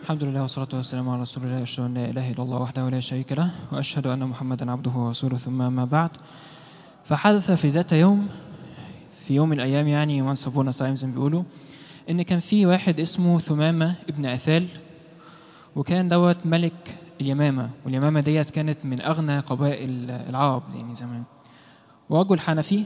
الحمد لله والصلاة والسلام على رسول الله أشهد أن لا إله إلا الله وحده لا شريك له وأشهد أن محمدا عبده ورسوله ثم ما بعد فحدث في ذات يوم في يوم من الأيام يعني once upon a time زي ما بيقولوا إن كان في واحد اسمه ثمامة ابن أثال وكان دوت ملك اليمامة واليمامة ديت كانت من أغنى قبائل العرب يعني زمان ورجل حنفي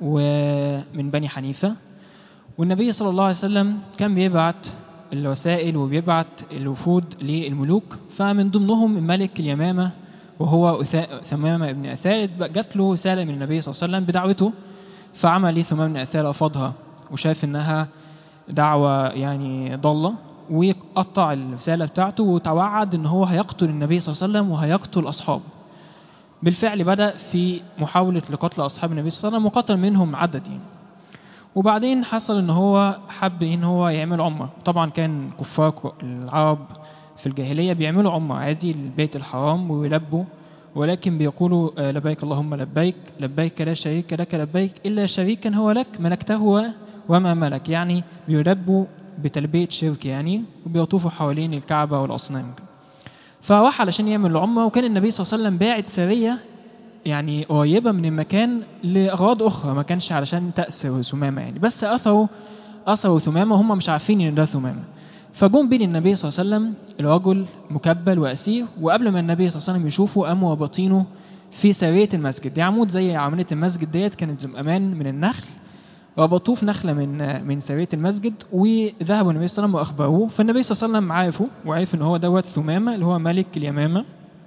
ومن بني حنيفة والنبي صلى الله عليه وسلم كان بيبعت الوسائل وبيبعت الوفود للملوك فمن ضمنهم ملك اليمامة وهو أثا- ثمامة بن أثال جات له رسالة من النبي صلى الله عليه وسلم بدعوته فعمل ليه ثمامة بن أثال رفضها وشاف إنها دعوة يعني ضالة وقطع الرسالة بتاعته وتوعد إن هو هيقتل النبي صلى الله عليه وسلم وهيقتل أصحابه بالفعل بدأ في محاولة لقتل أصحاب النبي صلى الله عليه وسلم وقتل منهم عدد يعني وبعدين حصل ان هو حب ان هو يعمل عمره طبعا كان كفار العرب في الجاهليه بيعملوا عمره عادي للبيت الحرام ويلبوا ولكن بيقولوا آه، لبيك اللهم لبيك لبيك لا شريك لك لبيك الا شريكا هو لك ملكته و- وما ملك يعني بيلبوا بتلبيه شرك يعني وبيطوفوا حوالين الكعبه والاصنام فراح علشان يعمل العمره وكان النبي صلى الله عليه وسلم باعت سريه يعني قريبة من المكان لأغراض أخرى ما كانش علشان تأثر ثمامة يعني بس أثروا أثروا ثمامة هم مش عارفين إن ده ثمامة فجم بين النبي صلى الله عليه وسلم الرجل مكبل وأسير وقبل ما النبي صلى الله عليه وسلم يشوفه قاموا رابطينه في سرية المسجد دي عمود زي عملية المسجد ديت كانت أمان من النخل ربطوه في نخلة من من سرية المسجد وذهبوا النبي صلى الله عليه وسلم وأخبروه فالنبي صلى الله عليه وسلم عرفه وعرف إن هو دوت ثمامة اللي هو ملك اليمامة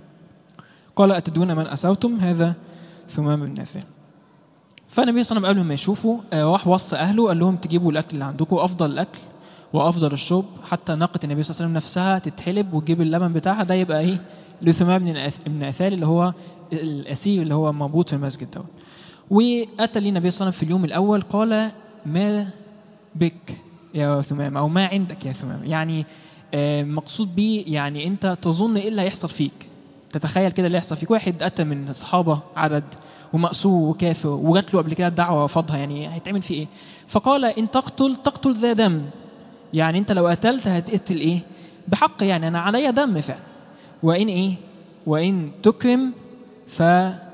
قال أتدون من أسرتم هذا ثمام بن نافع فالنبي صلى الله عليه وسلم قبل ما يشوفوا آه، راح وصى أهله قال لهم تجيبوا الأكل اللي عندكم أفضل الأكل وأفضل الشرب حتى ناقة النبي صلى الله عليه وسلم نفسها تتحلب وتجيب اللبن بتاعها ده يبقى إيه لثمام بن الأث- بن أثال اللي هو الأسير اللي هو مربوط في المسجد دوت وأتى لي النبي صلى الله عليه وسلم في اليوم الأول قال ما بك يا ثمام أو ما عندك يا ثمام يعني آه، مقصود بيه يعني أنت تظن إيه اللي هيحصل فيك تتخيل كده اللي يحصل فيك واحد أتى من الصحابة عدد ومأسور وكافر وجات له قبل كده الدعوة ورفضها يعني هيتعمل فيه إيه فقال إن تقتل تقتل ذا دم يعني أنت لو قتلت هتقتل إيه بحق يعني أنا عليا دم فعلا وإن إيه وإن تكرم ف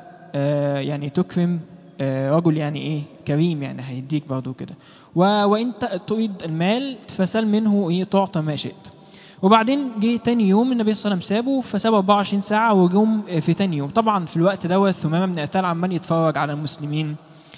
آه، يعني تكرم آه، رجل يعني ايه كريم يعني هيديك برضه كده و- وان ت- تريد المال فسل منه ايه تعطى ما شئت وبعدين جه تاني يوم النبي صلى الله عليه وسلم سابه فساب 24 ساعة وجم في تاني يوم طبعا في الوقت دوت ثمامة بن قتال عمال يتفرج على المسلمين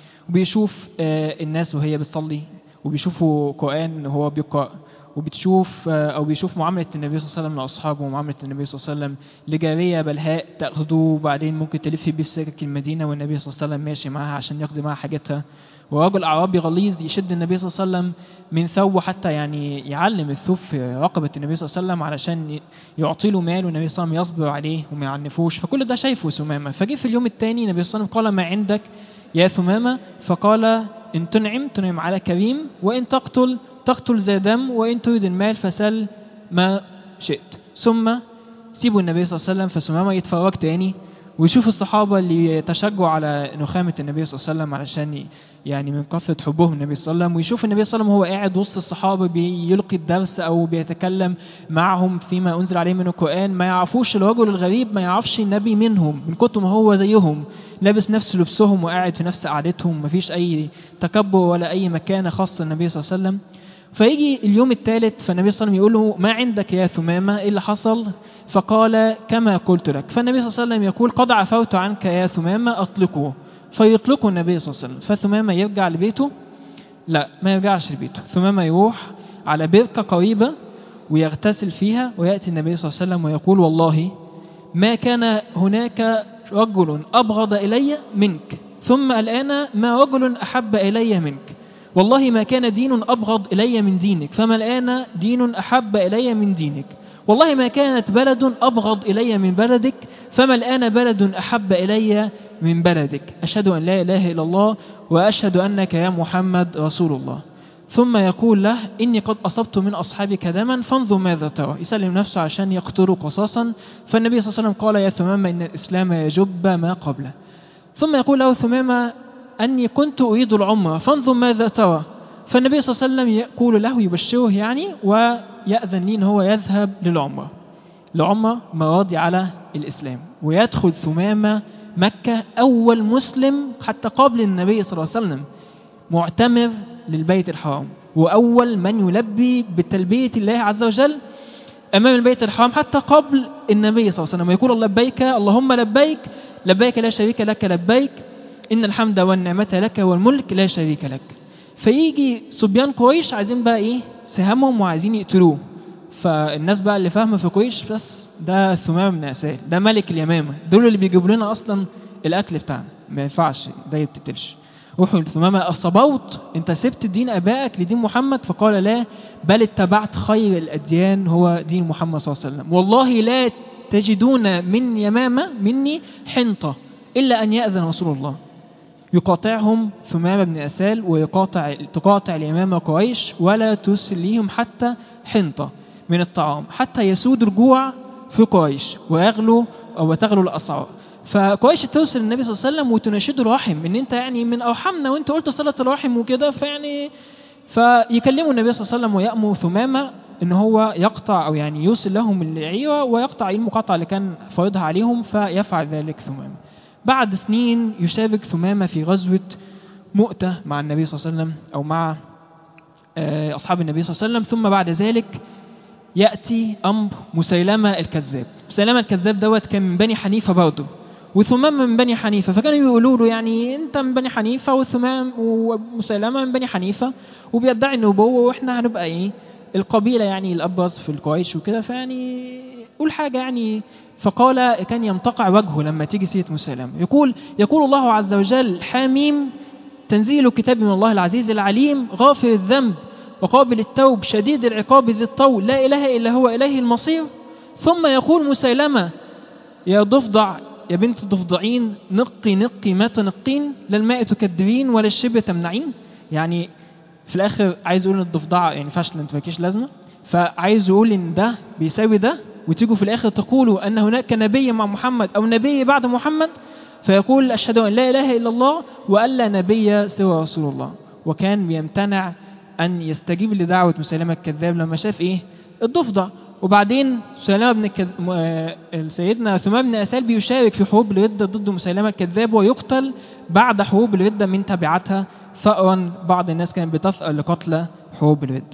وبيشوف آه، الناس وهي بتصلي وبيشوفوا قرآن وهو بيقرأ وبتشوف آه، او بيشوف معامله النبي صلى الله عليه وسلم لاصحابه ومعامله النبي صلى الله عليه وسلم لجاريه بلهاء تاخده وبعدين ممكن تلف بيه في سكك المدينه والنبي صلى الله عليه وسلم ماشي معاها عشان يقضي معاها حاجتها ورجل اعرابي غليظ يشد النبي صلى الله عليه وسلم من ثوبه حتى يعني يعلم الثوب في رقبه النبي صلى الله عليه وسلم علشان ي- يعطي له مال والنبي صلى الله عليه وسلم يصبر عليه وما يعنفوش فكل ده شايفه ثمامه فجه في اليوم الثاني النبي صلى الله عليه وسلم قال ما عندك يا ثمامة فقال إن تنعم تنعم على كريم وإن تقتل تقتل ذا دم وإن تريد المال فسل ما شئت ثم سيبوا النبي صلى الله عليه وسلم فثمامة يتفرج تاني ويشوف الصحابة اللي يتشجعوا على نخامة النبي صلى الله عليه وسلم علشان ي- يعني من كثرة حبهم النبي صلى الله عليه وسلم ويشوف النبي صلى الله عليه وسلم وهو قاعد وسط الصحابة بيلقي الدرس أو بيتكلم معهم فيما أنزل عليه من القرآن ما يعرفوش الرجل الغريب ما يعرفش النبي منهم من كتر ما هو زيهم لابس نفس لبسهم وقاعد في نفس قعدتهم مفيش أي تكبر ولا أي مكانة خاصة النبي صلى الله عليه وسلم فيجي اليوم الثالث فالنبي صلى الله عليه وسلم يقول له ما عندك يا ثمامة إيه اللي حصل فقال كما قلت لك فالنبي صلى الله عليه وسلم يقول قد عفوت عنك يا ثمامة أطلقه فيطلقه النبي صلى الله عليه وسلم فثمامة يرجع لبيته لا ما يرجعش لبيته ثمامة يروح على بركة قريبة ويغتسل فيها ويأتي النبي صلى الله عليه وسلم ويقول والله ما كان هناك رجل أبغض إلي منك ثم الآن ما رجل أحب إلي منك والله ما كان دين أبغض إلي من دينك فما الآن دين أحب إلي من دينك والله ما كانت بلد أبغض إلي من بلدك فما الآن بلد أحب إلي من بلدك أشهد أن لا إله إلا الله وأشهد أنك يا محمد رسول الله ثم يقول له إني قد أصبت من أصحابك دما فانظر ماذا ترى يسلم نفسه عشان يقتلوا قصاصا فالنبي صلى الله عليه وسلم قال يا ثمامة إن الإسلام يجب ما قبله ثم يقول له ثمامة أني كنت أريد العمرة فانظر ماذا ترى فالنبي صلى الله عليه وسلم يقول له يبشره يعني و يأذن لي ان هو يذهب للعمرة لعمرة مراضي على الإسلام ويدخل ثمامة مكة أول مسلم حتى قبل النبي صلى الله عليه وسلم معتمر للبيت الحرام وأول من يلبي بتلبية الله عز وجل أمام البيت الحرام حتى قبل النبي صلى الله عليه وسلم يقول لبيك اللهم لبيك لبيك لا شريك لك لبيك إن الحمد والنعمة لك والملك لا شريك لك فيجي صبيان قريش عايزين بقى إيه سهامهم وعايزين يقتلوه فالناس بقى اللي فاهمة في قريش بس ده ثمامة بن أسال ده ملك اليمامة دول اللي بيجيبوا لنا أصلا الأكل بتاعنا ما ينفعش ده يتقتلش روحوا لثمامة أصبوت أنت سبت دين أبائك لدين محمد فقال لا بل اتبعت خير الأديان هو دين محمد صلى الله عليه وسلم والله لا تجدون من يمامة مني حنطة إلا أن يأذن رسول الله يقاطعهم ثمامة بن أسال ويقاطع تقاطع اليمامة قريش ولا تسليهم حتى حنطة من الطعام حتى يسود الجوع في قريش ويغلو أو تغلو الأسعار فقريش توصل النبي صلى الله عليه وسلم وتناشده الرحم ان انت يعني من ارحمنا وانت قلت صله الرحم وكده فيعني فيكلموا النبي صلى الله عليه وسلم ويأمر ثمامه ان هو يقطع او يعني يوصل لهم العيره ويقطع المقاطعه اللي كان فارضها عليهم فيفعل ذلك ثمامه. بعد سنين يشارك ثمامه في غزوه مؤته مع النبي صلى الله عليه وسلم او مع اصحاب النبي صلى الله عليه وسلم ثم بعد ذلك ياتي امر مسيلمه الكذاب. مسيلمه الكذاب دوت كان من بني حنيفه برضه وثمام من بني حنيفة فكانوا يقولوا له يعني انت من بني حنيفة وثمام ومسيلمة من بني حنيفة وبيدعي النبوة واحنا هنبقى ايه القبيلة يعني الأبرز في القريش وكده فيعني قول حاجة يعني فقال كان يمتقع وجهه لما تيجي سيرة مسيلمة يقول يقول الله عز وجل حاميم تنزيل كتاب من الله العزيز العليم غافر الذنب وقابل التوب شديد العقاب ذي الطول لا إله إلا هو إليه المصير ثم يقول مسيلمة يا ضفدع يا بنت الضفدعين نقي نقي ما تنقين لا الماء تكدرين ولا الشبه تمنعين يعني في الاخر عايز يقول ان الضفدعه يعني فاشله انت مالكيش لازمه فعايز يقول ان ده بيساوي ده وتيجوا في الاخر تقولوا ان هناك نبي مع محمد او نبي بعد محمد فيقول اشهد ان لا اله الا الله والا نبي سوى رسول الله وكان بيمتنع ان يستجيب لدعوه مسيلمه الكذاب لما شاف ايه الضفدع وبعدين سلامة بن الكذ... سيدنا ثمام بن أسال بيشارك في حروب الردة ضد مسيلمة الكذاب ويقتل بعد حروب الردة من تبعاتها ثأرا بعض الناس كانت بتثأر لقتل حروب الردة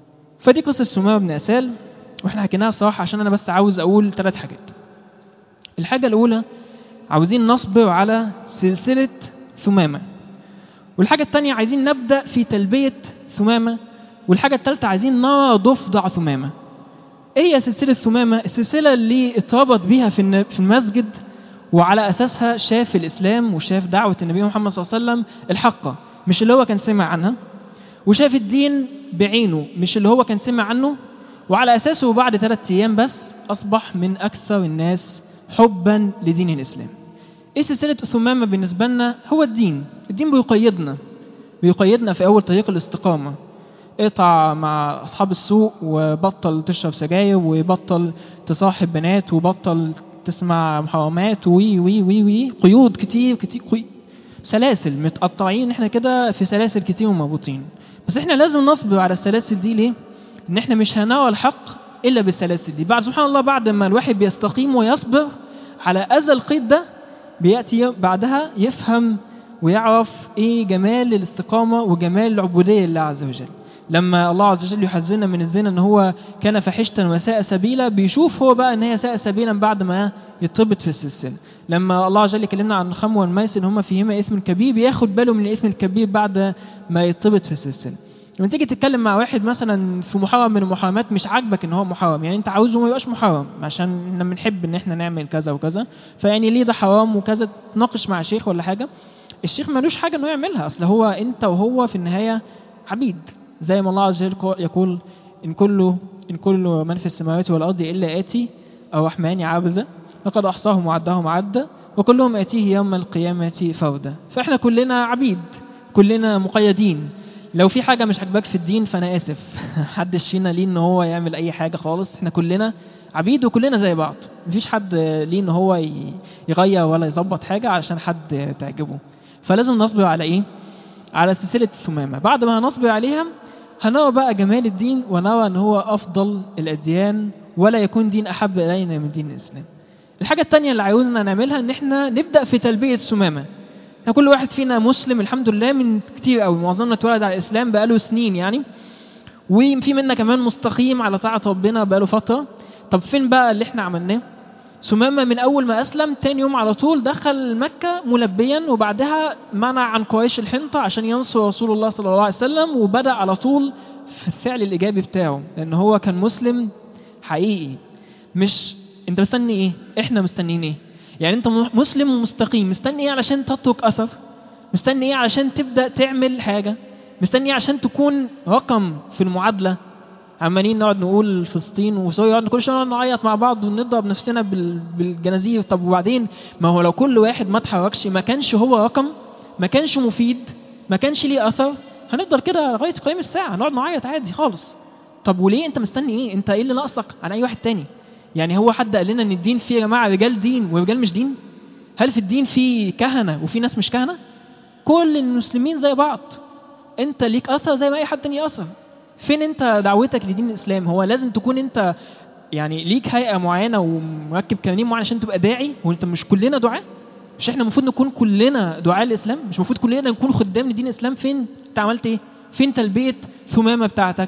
فدي قصة ثمام بن أسال واحنا حكيناها الصراحة عشان أنا بس عاوز أقول ثلاث حاجات الحاجة الأولى عاوزين نصبر على سلسلة ثمامة والحاجة الثانية عايزين نبدأ في تلبية ثمامة والحاجة الثالثة عايزين نرى ضفدع ثمامة ايه هي سلسلة ثمامة؟ السلسلة اللي اتربط بيها في في المسجد وعلى أساسها شاف الإسلام وشاف دعوة النبي محمد صلى الله عليه وسلم الحقة مش اللي هو كان سمع عنها وشاف الدين بعينه مش اللي هو كان سمع عنه وعلى أساسه بعد ثلاثة أيام بس أصبح من أكثر الناس حبا لدين الإسلام إيه سلسلة ثمامة بالنسبة لنا؟ هو الدين الدين بيقيدنا بيقيدنا في أول طريق الاستقامة اقطع مع اصحاب السوق وبطل تشرب سجاير وبطل تصاحب بنات وبطل تسمع محرمات وي وي وي وي قيود كتير كتير قي... سلاسل متقطعين احنا كده في سلاسل كتير ومربوطين بس احنا لازم نصبر على السلاسل دي ليه؟ ان احنا مش هنرى الحق الا بالسلاسل دي بعد سبحان الله بعد ما الواحد بيستقيم ويصبر على اذى القيد ده بياتي بعدها يفهم ويعرف ايه جمال الاستقامه وجمال العبوديه لله عز وجل لما الله عز وجل يحذرنا من الزنا ان هو كان فحشة وساء سبيلا بيشوف هو بقى ان هي ساء سبيلا بعد ما يتربط في السلسلة لما الله عز وجل يكلمنا عن الخمر والميسر ان هما فيهما اثم كبير بياخد باله من الاثم الكبير بعد ما يتربط في السلسلة لما تيجي تتكلم مع واحد مثلا في محرم من المحرمات مش عاجبك ان هو محرم يعني انت عاوزه ما يبقاش محرم عشان احنا بنحب ان احنا نعمل كذا وكذا فيعني ليه ده حرام وكذا تناقش مع شيخ ولا حاجه الشيخ ملوش حاجه انه يعملها اصل هو انت وهو في النهايه عبيد زي ما الله عز وجل يقول إن كل إن كل من في السماوات والأرض إلا آتي أو رحمن عبدا لقد أحصاهم وعدهم عدا وكلهم آتيه يوم القيامة فردا فإحنا كلنا عبيد كلنا مقيدين لو في حاجة مش عاجباك في الدين فأنا آسف محدش فينا ليه إن هو يعمل أي حاجة خالص إحنا كلنا عبيد وكلنا زي بعض مفيش حد ليه إن هو يغير ولا يظبط حاجة علشان حد تعجبه فلازم نصبر على إيه؟ على سلسلة الثمامة بعد ما هنصبر عليها هنرى بقى جمال الدين ونرى ان هو افضل الاديان ولا يكون دين احب الينا من دين الاسلام الحاجه الثانيه اللي عاوزنا نعملها ان احنا نبدا في تلبيه سمامه احنا كل واحد فينا مسلم الحمد لله من كتير قوي معظمنا اتولد على الاسلام بقاله سنين يعني وفي منا كمان مستقيم على طاعه ربنا بقاله فتره طب فين بقى اللي احنا عملناه سمامة من أول ما أسلم تاني يوم على طول دخل مكة ملبيا وبعدها منع عن قريش الحنطة عشان ينصر رسول الله صلى الله عليه وسلم وبدأ على طول في الفعل الإيجابي بتاعه لأن هو كان مسلم حقيقي مش أنت مستني إيه؟ إحنا مستنيين إيه؟ يعني أنت مسلم ومستقيم مستني إيه علشان تترك أثر؟ مستني إيه علشان تبدأ تعمل حاجة؟ مستني إيه عشان تكون رقم في المعادلة عمالين نقعد نقول فلسطين وسوريا نقعد كل شويه نقعد نعيط مع بعض ونضرب نفسنا بال- بالجنازير طب وبعدين ما هو لو كل واحد ما اتحركش ما كانش هو رقم ما كانش مفيد ما كانش ليه اثر هنفضل كده لغايه قيام الساعه نقعد نعيط عادي خالص طب وليه انت مستني ايه انت ايه اللي ناقصك عن اي واحد تاني يعني هو حد قال لنا ان الدين فيه يا جماعه رجال دين ورجال مش دين هل في الدين فيه كهنه وفي ناس مش كهنه كل المسلمين زي بعض انت ليك اثر زي ما اي حد تاني اثر فين انت دعوتك لدين الاسلام هو لازم تكون انت يعني ليك هيئه معينه ومركب قوانين معينه عشان تبقى داعي وانت مش كلنا دعاء مش احنا المفروض نكون كلنا دعاء الاسلام مش المفروض كلنا نكون خدام لدين الاسلام فين انت عملت ايه فين تلبيه ثمامه بتاعتك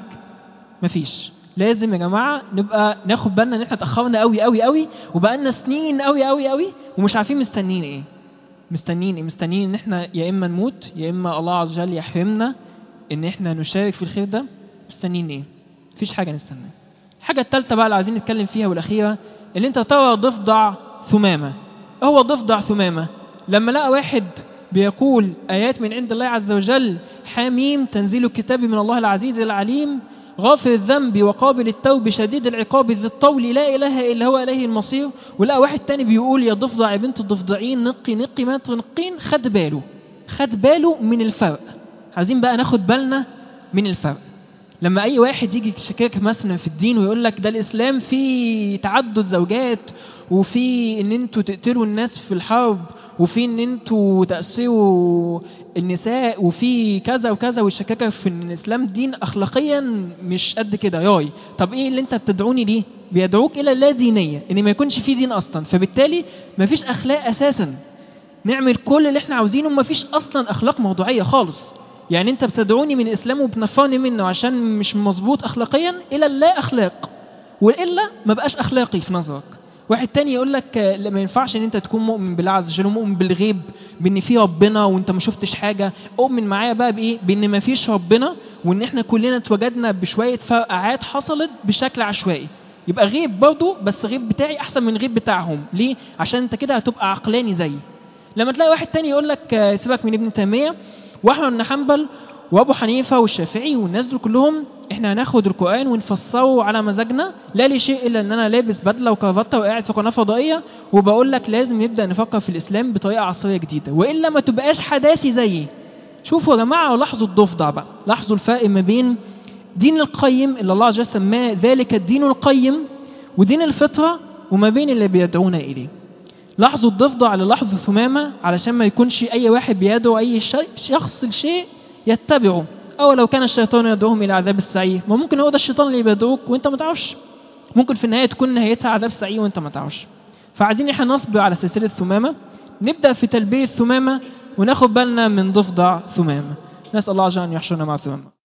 مفيش لازم يا جماعه نبقى ناخد بالنا ان احنا اتاخرنا قوي قوي قوي وبقالنا سنين قوي قوي قوي ومش عارفين مستنيين ايه مستنيين ايه مستنيين ان احنا يا اما نموت يا اما الله عز وجل يحرمنا ان احنا نشارك في الخير ده مستنيين ايه مفيش حاجه نستناها الحاجه الثالثه بقى اللي عايزين نتكلم فيها والاخيره اللي انت ترى ضفدع ثمامه هو ضفدع ثمامه لما لقى واحد بيقول ايات من عند الله عز وجل حميم تنزيل الكتاب من الله العزيز العليم غافر الذنب وقابل التوب شديد العقاب ذي الطول لا اله الا هو اليه المصير ولقى واحد تاني بيقول يا ضفدع يا بنت الضفدعين نقي نقي ما تنقين خد باله خد باله من الفرق عايزين بقى ناخد بالنا من الفرق لما اي واحد يجي يشككك مثلا في الدين ويقول لك ده الاسلام فيه تعدد زوجات وفي ان انتوا تقتلوا الناس في الحرب وفي ان انتوا تأسروا النساء وفي كذا وكذا ويشككك في ان الاسلام دين اخلاقيا مش قد كده ياي طب ايه اللي انت بتدعوني ليه بيدعوك الى اللا دينيه ان ما يكونش في دين اصلا فبالتالي ما فيش اخلاق اساسا نعمل كل اللي احنا عاوزينه وما فيش اصلا اخلاق موضوعيه خالص يعني انت بتدعوني من الاسلام وبتنفرني منه عشان مش مظبوط اخلاقيا الى اللا اخلاق والا ما بقاش اخلاقي في نظرك واحد تاني يقول لك آه، لا، ما ينفعش ان انت تكون مؤمن بالله عز وجل ومؤمن بالغيب بان في ربنا وانت ما شفتش حاجه اؤمن معايا بقى بايه بان ما فيش ربنا وان احنا كلنا اتوجدنا بشويه فرقعات حصلت بشكل عشوائي يبقى غيب برضه بس غيب بتاعي احسن من غيب بتاعهم ليه عشان انت كده هتبقى عقلاني زيي لما تلاقي واحد تاني يقول لك آه، سيبك من ابن تيميه واحمد بن حنبل وابو حنيفه والشافعي والناس دول كلهم احنا هناخد القران ونفسره على مزاجنا لا لشيء الا ان انا لابس بدله وكرافته وقاعد في قناه فضائيه وبقول لك لازم نبدا نفكر في الاسلام بطريقه عصريه جديده والا ما تبقاش حداثي زيي شوفوا يا جماعه ولاحظوا الضفدع بقى لاحظوا الفرق ما بين دين القيم اللي الله عز وجل سماه ذلك الدين القيم ودين الفطره وما بين اللي بيدعونا اليه لاحظوا الضفدع اللي لاحظوا ثمامة علشان ما يكونش أي واحد بيدعو أي شيء شخص لشيء يتبعه أو لو كان الشيطان يدعوهم إلى عذاب السعير ما ممكن هو ده الشيطان اللي بيدعوك وأنت ما تعرفش ممكن في النهاية تكون نهايتها عذاب سعير وأنت ما تعرفش فعايزين احنا نصبر على سلسلة ثمامة نبدأ في تلبية ثمامة وناخد بالنا من ضفدع ثمامة نسأل الله عز وجل أن يحشرنا مع ثمامة